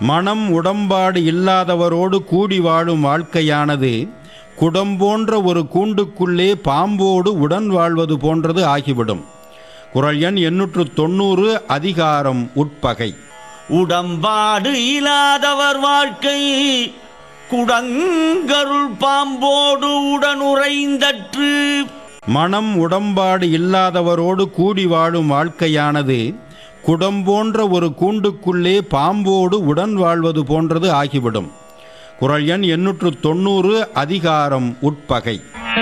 மனம் உடம்பாடு இல்லாதவரோடு கூடி வாழும் வாழ்க்கையானது குடம் போன்ற ஒரு கூண்டுக்குள்ளே பாம்போடு உடன் வாழ்வது போன்றது ஆகிவிடும் குரல் எண் எண்ணூற்று தொண்ணூறு அதிகாரம் உட்பகை உடம்பாடு இல்லாதவர் வாழ்க்கை குடங்கருள் பாம்போடு உடனுறைந்தற்று மனம் உடம்பாடு இல்லாதவரோடு கூடி வாழும் வாழ்க்கையானது குடம் போன்ற ஒரு கூண்டுக்குள்ளே பாம்போடு உடன் வாழ்வது போன்றது ஆகிவிடும் குரல் எண் எண்ணூற்று தொண்ணூறு அதிகாரம் உட்பகை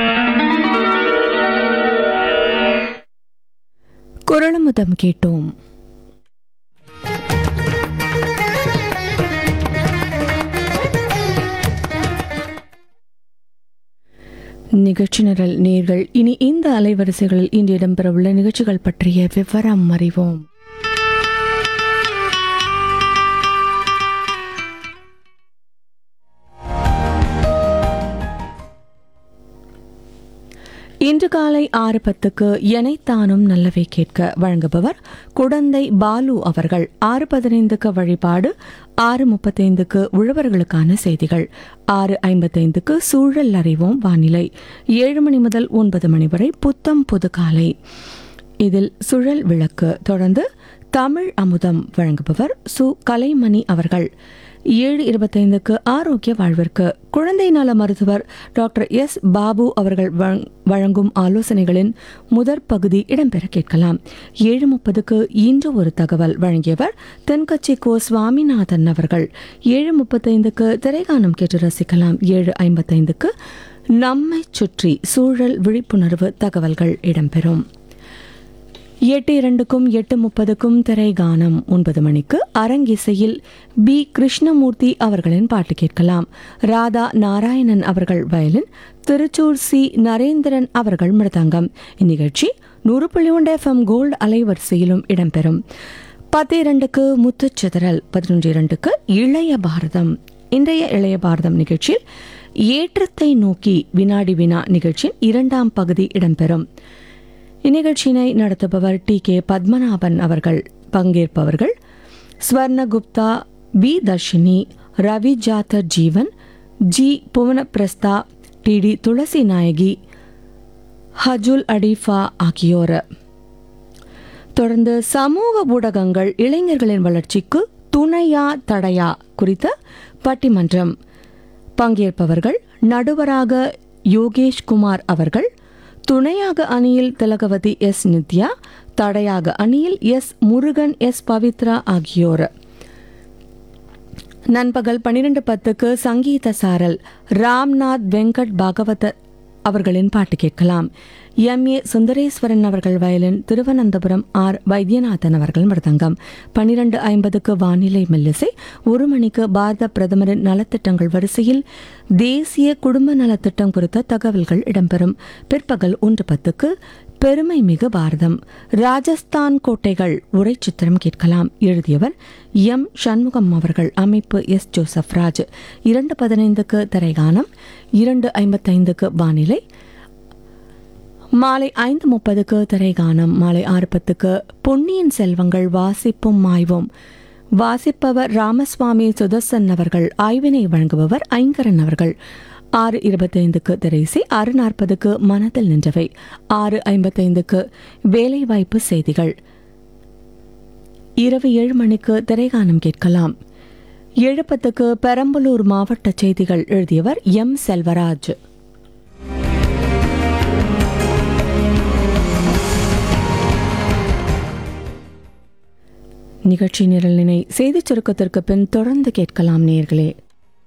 குரலமுதம் கேட்டோம் நிகழ்ச்சி நிரல் நேர்கள் இனி இந்த அலைவரிசைகளில் இன்று இடம்பெறவுள்ள நிகழ்ச்சிகள் பற்றிய விவரம் அறிவோம் இன்று காலை ஆறு பத்துக்கு எனைத்தானும் நல்லவை கேட்க வழங்குபவர் குடந்தை பாலு அவர்கள் ஆறு பதினைந்துக்கு வழிபாடு ஆறு முப்பத்தைந்துக்கு உழவர்களுக்கான செய்திகள் ஆறு ஐம்பத்தைந்துக்கு சூழல் அறிவோம் வானிலை ஏழு மணி முதல் ஒன்பது மணி வரை புத்தம் புது காலை இதில் சுழல் விளக்கு தொடர்ந்து தமிழ் அமுதம் வழங்குபவர் சு கலைமணி அவர்கள் ஏழு இருபத்தைந்துக்கு ஆரோக்கிய வாழ்விற்கு குழந்தை நல மருத்துவர் டாக்டர் எஸ் பாபு அவர்கள் வழங்- வழங்கும் ஆலோசனைகளின் முதற் பகுதி இடம்பெற கேட்கலாம் ஏழு முப்பதுக்கு இன்று ஒரு தகவல் வழங்கியவர் தென்கட்சி கோ சுவாமிநாதன் அவர்கள் ஏழு முப்பத்தைந்துக்கு திரைகானம் கேட்டு ரசிக்கலாம் ஏழு ஐம்பத்தைந்துக்கு நம்மை சுற்றி சூழல் விழிப்புணர்வு தகவல்கள் இடம்பெறும் எட்டு இரண்டுக்கும் எட்டு முப்பதுக்கும் திரைகானம் ஒன்பது மணிக்கு அரங்கிசையில் பி கிருஷ்ணமூர்த்தி அவர்களின் பாட்டு கேட்கலாம் ராதா நாராயணன் அவர்கள் வயலின் திருச்சூர் சி நரேந்திரன் அவர்கள் மிருதங்கம் இந்நிகழ்ச்சி நூறு புள்ளி ஒன்று எஃப்எம் கோல்டு அலைவரிசையிலும் இடம்பெறும் பத்து இரண்டுக்கு முத்துச்சிதறல் பதினொன்று இரண்டுக்கு இளைய பாரதம் இன்றைய இளைய பாரதம் நிகழ்ச்சியில் ஏற்றத்தை நோக்கி வினாடி வினா நிகழ்ச்சியின் இரண்டாம் பகுதி இடம்பெறும் இந்நிகழ்ச்சியினை நடத்துபவர் டி கே பத்மநாபன் அவர்கள் பங்கேற்பவர்கள் ஸ்வர்ணகுப்தா பி தர்ஷினி ரவி ஜாத்தர் Jeevan G Bhuvanaprastha T T Thulasi Nayaki ஹஜுல் அடிஃபா ஆகியோர் தொடர்ந்து சமூக ஊடகங்கள் இளைஞர்களின் வளர்ச்சிக்கு துணையா தடையா குறித்த பட்டிமன்றம் பங்கேற்பவர்கள் நடுவராக யோகேஷ் குமார் அவர்கள் துணையாக அணியில் திலகவதி எஸ் நித்யா தடையாக அணியில் எஸ் முருகன் எஸ் பவித்ரா ஆகியோர் நண்பகல் பன்னிரண்டு பத்துக்கு சங்கீத சாரல் ராம்நாத் வெங்கட் பாகவதர் அவர்களின் பாட்டு கேட்கலாம் எம் ஏ சுந்தரேஸ்வரன் அவர்கள் வயலின் திருவனந்தபுரம் ஆர் வைத்தியநாதன் அவர்கள் மிருதங்கம் பன்னிரண்டு ஐம்பதுக்கு வானிலை மெல்லிசை ஒரு மணிக்கு பாரத பிரதமரின் நலத்திட்டங்கள் வரிசையில் தேசிய குடும்ப நலத்திட்டம் குறித்த தகவல்கள் இடம்பெறும் பிற்பகல் ஒன்று பத்துக்கு பெருமை மிகு பாரதம் ராஜஸ்தான் கோட்டைகள் உரை சித்திரம் கேட்கலாம் எழுதியவர் எம் சண்முகம் அவர்கள் அமைப்பு எஸ் ஜோசப் ராஜ் இரண்டு பதினைந்துக்கு திரைகானம் இரண்டு ஐம்பத்தைந்துக்கு வானிலை மாலை ஐந்து முப்பதுக்கு திரைகானம் மாலை ஆறு பத்துக்கு பொன்னியின் செல்வங்கள் வாசிப்பும் ஆய்வும் வாசிப்பவர் ராமசுவாமி சுதர்சன் அவர்கள் ஆய்வினை வழங்குபவர் ஐங்கரன் அவர்கள் ஆறு இருபத்தைந்துக்கு திரைசை ஆறு நாற்பதுக்கு மனதில் நின்றவை ஆறு ஐம்பத்தைந்துக்கு வேலைவாய்ப்பு செய்திகள் இரவு ஏழு மணிக்கு திரைகானம் கேட்கலாம் ஏழு பத்துக்கு பெரம்பலூர் மாவட்ட செய்திகள் எழுதியவர் எம் செல்வராஜ் நிகழ்ச்சி நிரலினை செய்திச் சுருக்கத்திற்கு பின் தொடர்ந்து கேட்கலாம் நேர்களே